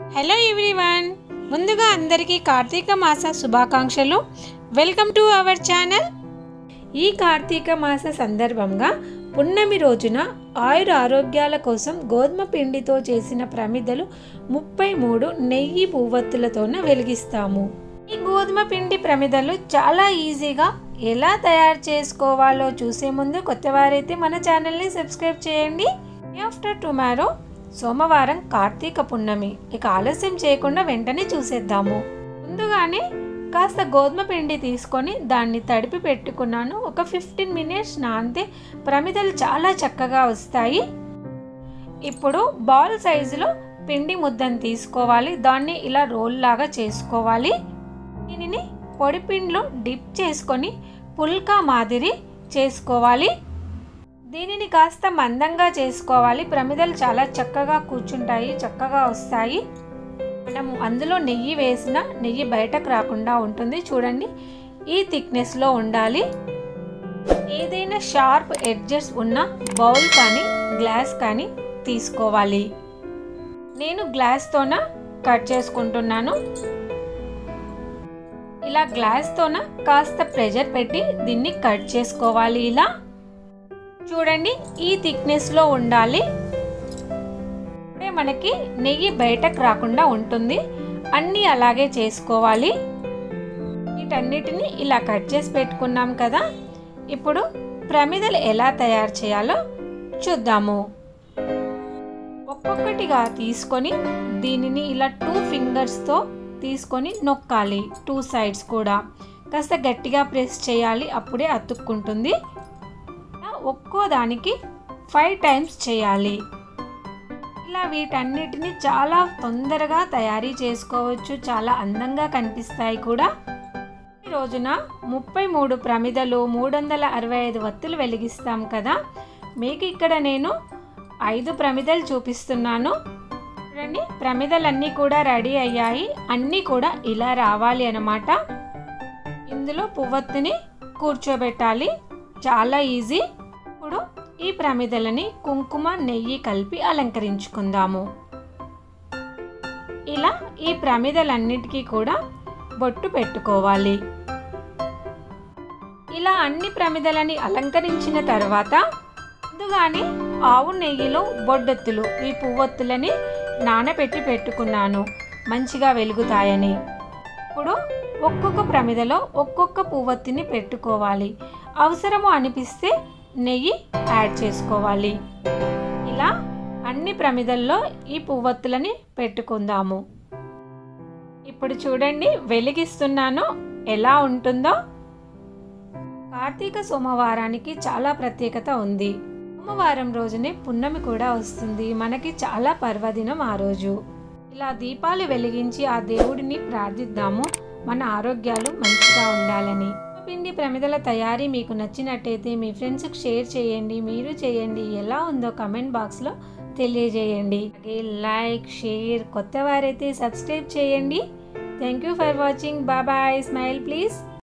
hello everyone ముందుగా అందరికీ కార్తీక మాస శుభాకాంక్షలు వెల్కమ్ టు అవర్ ఛానల్ ఈ కార్తీక మాస సందర్భంగా పున్నమి రోజున ఆయుర ఆరోగ్యాల కోసం గోధుమ పిండితో చేసిన ప్రమిదలు ముప్పై మూడు నెయ్యి పువ్వొత్తులతోన వెలిగిస్తాము ఈ గోధుమ పిండి ప్రమిదలు చాలా ఈజీగా ఎలా తయారు చేసుకోవాలో చూసే ముందు కొత్తవారైతే మన ఛానల్ని సబ్స్క్రైబ్ చేయండి ఆఫ్టర్ టుమారో సోమవారం కార్తీక పున్నమి ఇక ఆలస్యం చేయకుండా వెంటనే చూసేద్దాము ముందుగానే కాస్త గోధుమ పిండి తీసుకొని దాన్ని తడిపి పెట్టుకున్నాను ఒక ఫిఫ్టీన్ మినిట్స్ నానితే ప్రమిదలు చాలా చక్కగా వస్తాయి ఇప్పుడు బాల్ సైజులో పిండి ముద్దను తీసుకోవాలి దాన్ని ఇలా రోల్ లాగా చేసుకోవాలి దీనిని పొడిపిండిలో డిప్ చేసుకొని పుల్కా మాదిరి చేసుకోవాలి దీనిని కాస్త మందంగా చేసుకోవాలి ప్రమిదలు చాలా చక్కగా కూర్చుంటాయి చక్కగా వస్తాయి మనము అందులో నెయ్యి వేసిన నెయ్యి బయటకు రాకుండా ఉంటుంది చూడండి ఈ థిక్నెస్లో ఉండాలి ఏదైనా షార్ప్ ఎడ్జెస్ ఉన్న బౌల్ కానీ గ్లాస్ కానీ తీసుకోవాలి నేను గ్లాస్తోన కట్ చేసుకుంటున్నాను ఇలా గ్లాస్తోన కాస్త ప్రెషర్ పెట్టి దీన్ని కట్ చేసుకోవాలి ఇలా చూడండి ఈ థిక్నెస్లో ఉండాలి ఇప్పుడే మనకి నెయ్యి బయటకు రాకుండా ఉంటుంది అన్నీ అలాగే చేసుకోవాలి వీటన్నిటిని ఇలా కట్ చేసి పెట్టుకున్నాం కదా ఇప్పుడు ప్రమిదలు ఎలా తయారు చేయాలో చూద్దాము ఒక్కొక్కటిగా తీసుకొని దీనిని ఇలా టూ ఫింగర్స్తో తీసుకొని నొక్కాలి టూ సైడ్స్ కూడా కాస్త గట్టిగా ప్రెస్ చేయాలి అప్పుడే అతుక్కుంటుంది ఒక్కో దానికి ఫైవ్ టైమ్స్ చేయాలి ఇలా వీటన్నిటిని చాలా తొందరగా తయారీ చేసుకోవచ్చు చాలా అందంగా కనిపిస్తాయి కూడా ఈ రోజున ముప్పై మూడు ప్రమిదలు మూడు వందల అరవై ఐదు వత్తులు వెలిగిస్తాం కదా మీకు ఇక్కడ నేను ఐదు ప్రమిదలు చూపిస్తున్నాను చూడండి ప్రమిదలన్నీ కూడా రెడీ అయ్యాయి అన్నీ కూడా ఇలా రావాలి అన్నమాట ఇందులో పువ్వొత్తుని కూర్చోబెట్టాలి చాలా ఈజీ ఇప్పుడు ఈ ప్రమిదలని కుంకుమ నెయ్యి కలిపి అలంకరించుకుందాము ఇలా ఈ ప్రమిదలన్నిటికీ కూడా బొట్టు పెట్టుకోవాలి ఇలా అన్ని ప్రమిదలని అలంకరించిన తర్వాత ముందుగానే ఆవు నెయ్యిలో బొడ్డొత్తులు ఈ పువ్వొత్తులని నానబెట్టి పెట్టుకున్నాను మంచిగా వెలుగుతాయని ఇప్పుడు ఒక్కొక్క ప్రమిదలో ఒక్కొక్క పువ్వొత్తిని పెట్టుకోవాలి అవసరము అనిపిస్తే నెయ్యి యాడ్ చేసుకోవాలి ఇలా అన్ని ప్రమిదల్లో ఈ పువ్వొత్తులని పెట్టుకుందాము ఇప్పుడు చూడండి వెలిగిస్తున్నాను ఎలా ఉంటుందో కార్తీక సోమవారానికి చాలా ప్రత్యేకత ఉంది సోమవారం రోజునే పున్నమి కూడా వస్తుంది మనకి చాలా పర్వదినం ఆ రోజు ఇలా దీపాలు వెలిగించి ఆ దేవుడిని ప్రార్థిద్దాము మన ఆరోగ్యాలు మంచిగా ఉండాలని పిండి ప్రమిదల తయారీ మీకు నచ్చినట్టయితే మీ ఫ్రెండ్స్కి షేర్ చేయండి మీరు చేయండి ఎలా ఉందో కమెంట్ బాక్స్లో తెలియజేయండి అలాగే లైక్ షేర్ కొత్త వారైతే సబ్స్క్రైబ్ చేయండి థ్యాంక్ యూ ఫర్ వాచింగ్ బాబాయ్ స్మైల్ ప్లీజ్